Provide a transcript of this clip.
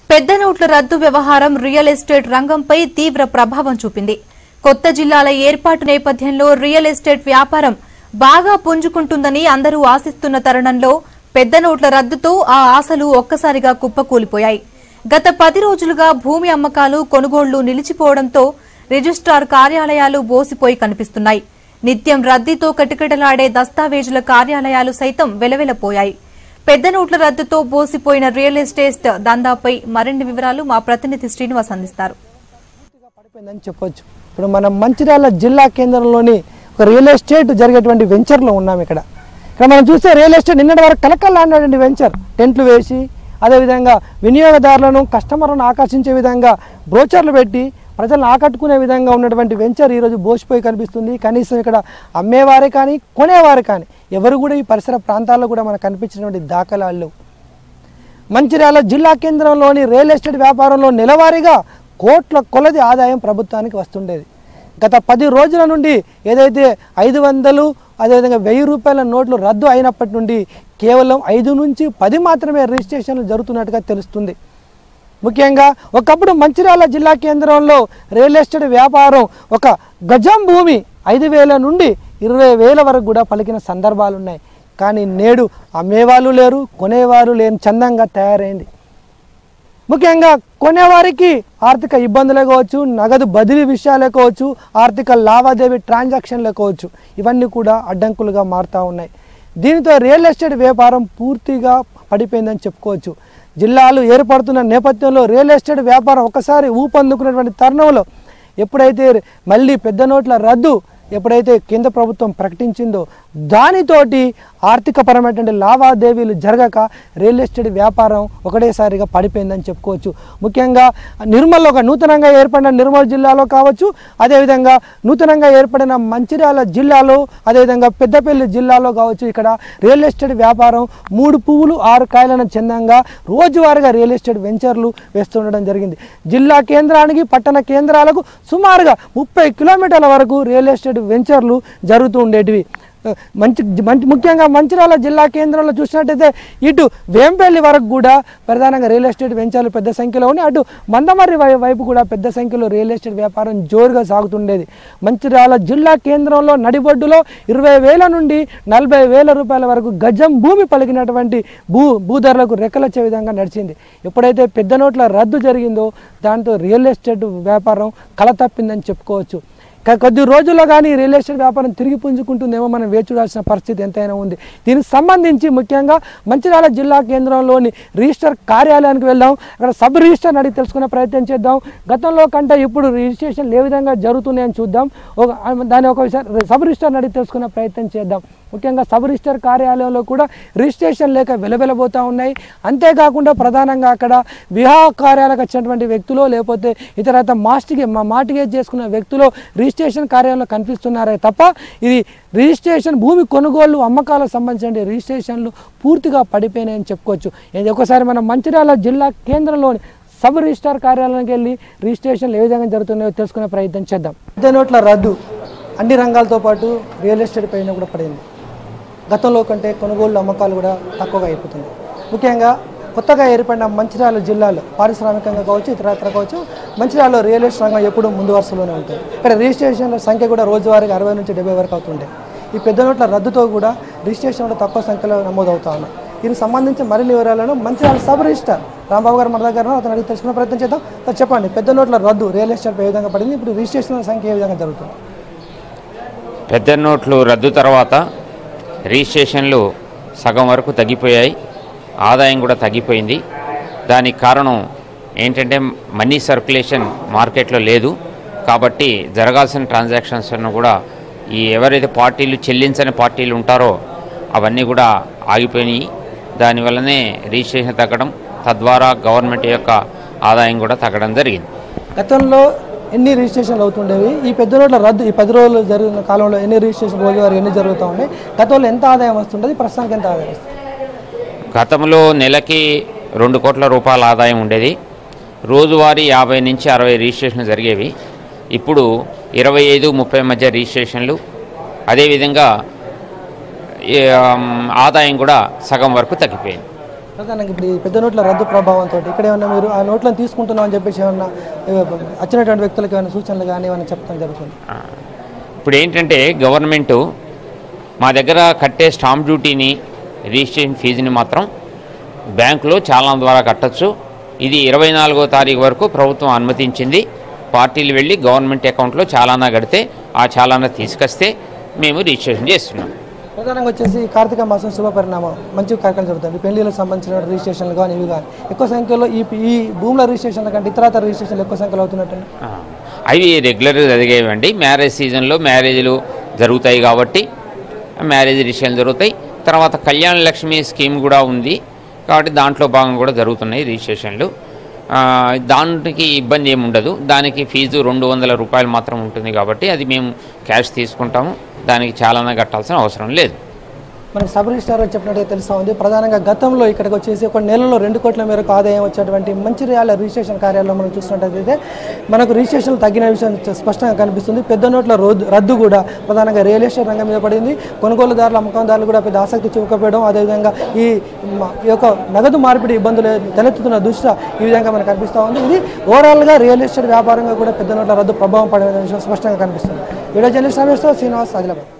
పెద్ద నోట్ల రద్దు వ్యవహారం రియల్ ఎస్టేట్ రంగంపై తీవ్ర ప్రభావం చూపింది కొత్త జిల్లాల ఏర్పాటు నేపథ్యంలో రియల్ ఎస్టేట్ వ్యాపారం బాగా పుంజుకుంటుందని అందరూ ఆశిస్తున్న తరుణంలో పెద్ద నోట్ల రద్దుతో ఆ ఆశలు ఒక్కసారిగా కుప్పకూలిపోయాయి గత పది రోజులుగా భూమి అమ్మకాలు కొనుగోళ్లు నిలిచిపోవడంతో రిజిస్ట్రార్ కార్యాలయాలు బోసిపోయి కనిపిస్తున్నాయి నిత్యం రద్దీతో కటికటలాడే దస్తావేజుల కార్యాలయాలు సైతం వెలవెలపోయాయి పెద్ద నోట్ల రద్దుతో బోసిపోయిన రియల్ ఎస్టేట్ దందాపై మరిన్ని వివరాలు మా ప్రతినిధి శ్రీనివాస్ అందిస్తారు పూర్తిగా పడిపోయిందని చెప్పొచ్చు ఇప్పుడు మనం మంచిర్యాల జిల్లా కేంద్రంలోని ఒక రియల్ ఎస్టేట్ జరిగేటువంటి వెంచర్లో ఉన్నాం ఇక్కడ ఇక్కడ మనం చూస్తే రియల్ ఎస్టేట్ నిన్నటి వరకు కలకల్లాడినటువంటి వెంచర్ టెంట్లు వేసి అదేవిధంగా వినియోగదారులను కస్టమర్లను ఆకర్షించే విధంగా బ్రోచర్లు పెట్టి ప్రజలను ఆకట్టుకునే విధంగా ఉన్నటువంటి వెంచర్ ఈరోజు బోసిపోయి కనిపిస్తుంది కనీసం ఇక్కడ అమ్మేవారే కానీ కొనేవారు కానీ ఎవరు కూడా ఈ పరిసర ప్రాంతాల్లో కూడా మనకు కనిపించినటువంటి దాఖలాలు లేవు మంచిర్యాల జిల్లా కేంద్రంలోని రియల్ ఎస్టేట్ వ్యాపారంలో నెలవారీగా కోట్ల కొలది ఆదాయం ప్రభుత్వానికి వస్తుండేది గత పది రోజుల నుండి ఏదైతే ఐదు వందలు అదేవిధంగా వెయ్యి రూపాయల నోట్లు రద్దు అయినప్పటి నుండి కేవలం ఐదు నుంచి పది మాత్రమే రిజిస్ట్రేషన్లు జరుగుతున్నట్టుగా తెలుస్తుంది ముఖ్యంగా ఒకప్పుడు మంచిర్యాల జిల్లా కేంద్రంలో రియల్ ఎస్టేట్ వ్యాపారం ఒక గజం భూమి ఐదు వేల నుండి ఇరవై వేల వరకు కూడా పలికిన సందర్భాలు ఉన్నాయి కానీ నేడు అమ్మేవాళ్ళు లేరు కొనేవారు లేని చందంగా తయారైంది ముఖ్యంగా కొనేవారికి ఆర్థిక ఇబ్బందులే కావచ్చు నగదు బదిలీ విషయాలే కావచ్చు ఆర్థిక లావాదేవీ ట్రాన్సాక్షన్లే కావచ్చు ఇవన్నీ కూడా అడ్డంకులుగా మారుతూ ఉన్నాయి దీనితో రియల్ ఎస్టేట్ వ్యాపారం పూర్తిగా పడిపోయిందని చెప్పుకోవచ్చు జిల్లాలు ఏర్పడుతున్న నేపథ్యంలో రియల్ ఎస్టేట్ వ్యాపారం ఒకసారి ఊపందుకున్నటువంటి తరుణంలో ఎప్పుడైతే మళ్ళీ పెద్ద నోట్ల రద్దు ఎప్పుడైతే కేంద్ర ప్రభుత్వం ప్రకటించిందో దానితోటి ఆర్థికపరమైనటువంటి లావాదేవీలు జరగక రియల్ ఎస్టేట్ వ్యాపారం ఒకటేసారిగా పడిపోయిందని చెప్పుకోవచ్చు ముఖ్యంగా నిర్మల్ ఒక నూతనంగా ఏర్పడిన నిర్మల్ జిల్లాలో కావచ్చు అదేవిధంగా నూతనంగా ఏర్పడిన మంచిర్యాల జిల్లాలో అదేవిధంగా పెద్దపల్లి జిల్లాలో కావచ్చు ఇక్కడ రియల్ ఎస్టేట్ వ్యాపారం మూడు పువ్వులు ఆరు కాయలను చందంగా రోజువారీగా రియల్ ఎస్టేట్ వెంచర్లు వేస్తుండడం జరిగింది జిల్లా కేంద్రానికి పట్టణ కేంద్రాలకు సుమారుగా ముప్పై కిలోమీటర్ల వరకు రియల్ ఎస్టేట్ వెంచర్లు జరుగుతూ ఉండేటివి మంచి మంచి ముఖ్యంగా మంచిర్యాల జిల్లా కేంద్రంలో చూసినట్టయితే ఇటు వేంపల్లి వరకు కూడా ప్రధానంగా రియల్ ఎస్టేట్ వెంచర్లు పెద్ద సంఖ్యలో ఉన్నాయి అటు మందమర్రి వై- వైపు కూడా పెద్ద సంఖ్యలో రియల్ ఎస్టేట్ వ్యాపారం జోరుగా సాగుతుండేది మంచిర్యాల జిల్లా కేంద్రంలో నడిబొడ్డులో ఇరవై వేల నుండి నలభై వేల రూపాయల వరకు గజం భూమి పలికినటువంటి భూ భూధరలకు రెక్కలొచ్చే విధంగా నడిచింది ఎప్పుడైతే పెద్ద నోట్ల రద్దు జరిగిందో దాంతో రియల్ ఎస్టేట్ వ్యాపారం కళ తప్పిందని చెప్పుకోవచ్చు క- కొద్ది రోజుల్లో కానీ రియల్ ఎస్టేట్ వ్యాపారం తిరిగి పుంజుకుంటుందేమో మనం వేచి చూడాల్సిన పరిస్థితి ఎంతైనా ఉంది దీనికి సంబంధించి ముఖ్యంగా మంచిర్యాల జిల్లా కేంద్రంలోని రిజిస్టర్ కార్యాలయానికి వెళ్దాం అక్కడ సబ్ రిజిస్టర్ అడిగి తెలుసుకునే ప్రయత్నం చేద్దాం గతంలో కంటే ఇప్పుడు రిజిస్ట్రేషన్లు ఏ విధంగా జరుగుతున్నాయని చూద్దాం ఒక దాని ఒక విషయం సబ్ రిజిస్టర్ అడిగి తెలుసుకునే ప్రయత్నం చేద్దాం ముఖ్యంగా సబ్ రిజిస్టర్ కార్యాలయంలో కూడా రిజిస్ట్రేషన్ లేక వెలవెలబోతూ ఉన్నాయి అంతేకాకుండా ప్రధానంగా అక్కడ వివాహ కార్యాలకు వచ్చినటువంటి వ్యక్తులు లేకపోతే ఇతరత మాస్టిగే మా మార్టిగేజ్ చేసుకున్న వ్యక్తులు రిజిస్ట్రేషన్ కార్యాలయంలో కనిపిస్తున్నారే తప్ప ఇది రిజిస్ట్రేషన్ భూమి కొనుగోలు అమ్మకాలకు సంబంధించిన రిజిస్ట్రేషన్లు పూర్తిగా పడిపోయినాయని చెప్పుకోవచ్చు ఇది ఒకసారి మనం మంచిర్యాల జిల్లా కేంద్రంలోని సబ్ రిజిస్టార్ కార్యాలయానికి వెళ్ళి రిజిస్ట్రేషన్లు ఏ విధంగా జరుగుతున్నాయో తెలుసుకునే ప్రయత్నం చేద్దాం పెద్ద నోట్ల రద్దు అన్ని రంగాలతో పాటు రియల్ ఎస్టేట్ పైన కూడా పడింది గతంలో కంటే కొనుగోలు అమ్మకాలు కూడా తక్కువగా అయిపోతుంది ముఖ్యంగా కొత్తగా ఏర్పడిన మంచిర్యాల జిల్లాలో పారిశ్రామికంగా కావచ్చు ఇతరత్ర కావచ్చు మంచిర్యాలలో రియల్ ఎస్టేట్ రంగం ఎప్పుడూ ముందు వరుసలోనే ఉంటుంది ఇక్కడ రిజిస్ట్రేషన్ల సంఖ్య కూడా రోజువారీగా అరవై నుంచి డెబ్బై వరకు అవుతుండే ఈ పెద్ద నోట్ల రద్దుతో కూడా రిజిస్ట్రేషన్ కూడా తక్కువ సంఖ్యలో నమోదవుతా ఉన్నాయి దీనికి సంబంధించి మరిన్ని వివరాలను మంచిర్యాల సబ్ రిజిస్టర్ రాంబాబు గారు మన దగ్గర ఉన్నారు. అతను అడిగి తెలుసుకునే ప్రయత్నం చేద్దాం సార్ చెప్పండి పెద్ద నోట్ల రద్దు రియల్ ఎస్టేట్ ఏ విధంగా పడింది ఇప్పుడు రిజిస్ట్రేషన్ సంఖ్య ఏ విధంగా జరుగుతుంది పెద్ద నోట్లు రద్దు తర్వాత రిజిస్ట్రేషన్లు సగం వరకు తగ్గిపోయాయి ఆదాయం కూడా తగ్గిపోయింది దానికి కారణం ఏంటంటే మనీ సర్క్యులేషన్ మార్కెట్లో లేదు కాబట్టి జరగాల్సిన ట్రాన్సాక్షన్స్ అನ್ನು కూడా ఈ ఎవరైతే పార్టీలు చెల్లించని పార్టీలు ఉంటారో అవన్నీ కూడా ఆగిపోయినాయి దానివల్లనే రిజిస్ట్రేషన్ తగ్గడం తద్వారా గవర్నమెంట్ యొక్క ఆదాయం కూడా తగ్గడం జరిగింది గతంలో ఎన్ని రిజిస్ట్రేషన్లు అవుతుండేవి ఈ పెద్ద రోడ్ల రద్దు ఈ పది రోజులు జరిగిన కాలంలో ఎన్ని రిజిస్ట్రేషన్ రోజువారీ ఎన్ని జరుగుతూ ఉన్నాయి గతంలో ఎంత ఆదాయం వస్తుండేది ప్రస్తుతానికి ఎంత ఆదాయం వస్తుంది గతంలో నెలకి రెండు కోట్ల రూపాయల ఆదాయం ఉండేది రోజువారీ యాభై నుంచి అరవై రిజిస్ట్రేషన్లు జరిగేవి ఇప్పుడు ఇరవై ఐదు ముప్పై మధ్య రిజిస్ట్రేషన్లు అదేవిధంగా ఈ, ఆమ్, ఆదాయం కూడా సగం వరకు తగ్గిపోయింది ప్రధానంగా ఇప్పుడు ఈ పెద్ద నోట్ల రద్దు ప్రభావంతో ఇక్కడ ఏమన్నా మీరు ఆ నోట్లను తీసుకుంటున్నాం అని చెప్పేసి ఏమన్నా ఏ, వచ్చినటువంటి వ్యక్తులకు ఏమైనా సూచనలు కానీ ఏమైనా చెప్పడం జరుగుతుంది ఆ, ఇప్పుడు ఏంటంటే గవర్నమెంటు మా దగ్గర కట్టే స్టాంప్ డ్యూటీని రిజిస్ట్రేషన్ ఫీజుని మాత్రం బ్యాంకులో చాలాన్ ద్వారా కట్టొచ్చు ఇది ఇరవై నాలుగో తారీఖు వరకు ప్రభుత్వం అనుమతించింది పార్టీలు వెళ్ళి గవర్నమెంట్ అకౌంట్లో చాలానా కడితే ఆ చాలానా తీసుకొస్తే మేము రిజిస్ట్రేషన్ చేస్తున్నాం ప్రధానంగా వచ్చేసి కార్తీక మాసం శుభ పరిణామం మంచి కార్యక్రమం జరుగుతుంది పెళ్లిలకు సంబంధించిన రిజిస్ట్రేషన్లు కానీ ఇవి కానీ ఎక్కువ సంఖ్యలో ఈ ఈ భూముల రిజిస్ట్రేషన్ల కంటే ఇతరతర రిజిస్ట్రేషన్లు ఎక్కువ సంఖ్యలో అవుతున్నట్టు ఆ, అవి రెగ్యులర్గా జరిగేవండి మ్యారేజ్ సీజన్లో మ్యారేజ్లు జరుగుతాయి కాబట్టి మ్యారేజ్ రిజిస్ట్రేషన్ జరుగుతాయి తర్వాత కళ్యాణ లక్ష్మి స్కీమ్ కూడా ఉంది కాబట్టి దాంట్లో భాగం కూడా జరుగుతున్నాయి రిజిస్ట్రేషన్లు ఆ, దానికి ఇబ్బంది ఏమి ఉండదు దానికి ఫీజు రెండు వందల రూపాయలు మాత్రం ఉంటుంది కాబట్టి అది మేము క్యాష్ తీసుకుంటాము దానికి చాలానే కట్టాల్సిన అవసరం లేదు మనకి సబ్ రిజిస్టార్ చెప్పినట్టుగా తెలుస్తా ఉంది ప్రధానంగా గతంలో ఇక్కడికి వచ్చేసి ఒక నెలలో రెండు కోట్ల మేరకు ఆదాయం వచ్చేటువంటి మంచిర్యాల రిజిస్ట్రేషన్ కార్యాలయంలో మనం చూసినట్టయితే మనకు రిజిస్ట్రేషన్లు తగ్గిన విషయం చ- స్పష్టంగా కనిపిస్తుంది పెద్ద నోట్ల రోడ్డు రద్దు కూడా ప్రధానంగా రియల్ ఎస్టేట్ రంగం మీద పడింది కొనుగోలుదారులు అమ్మకందారులు కూడా పెద్ద ఆసక్తి చూపకపోవడం అదేవిధంగా ఈ మ- ఈ యొక్క నగదు మార్పిడి ఇబ్బందులు తలెత్తుతున్న దృష్ట్యా ఈ విధంగా మనకు కనిపిస్తూ ఉంది ఇది ఓవరాల్గా రియల్ ఎస్టేట్ వ్యాపారంగా కూడా పెద్ద నోట్ల రద్దు ప్రభావం పడే విషయం స్పష్టంగా కనిపిస్తుంది వీడియో జర్నలిస్ట్ రమేష్తో శ్రీనివాస్ ఆదిలాబాద్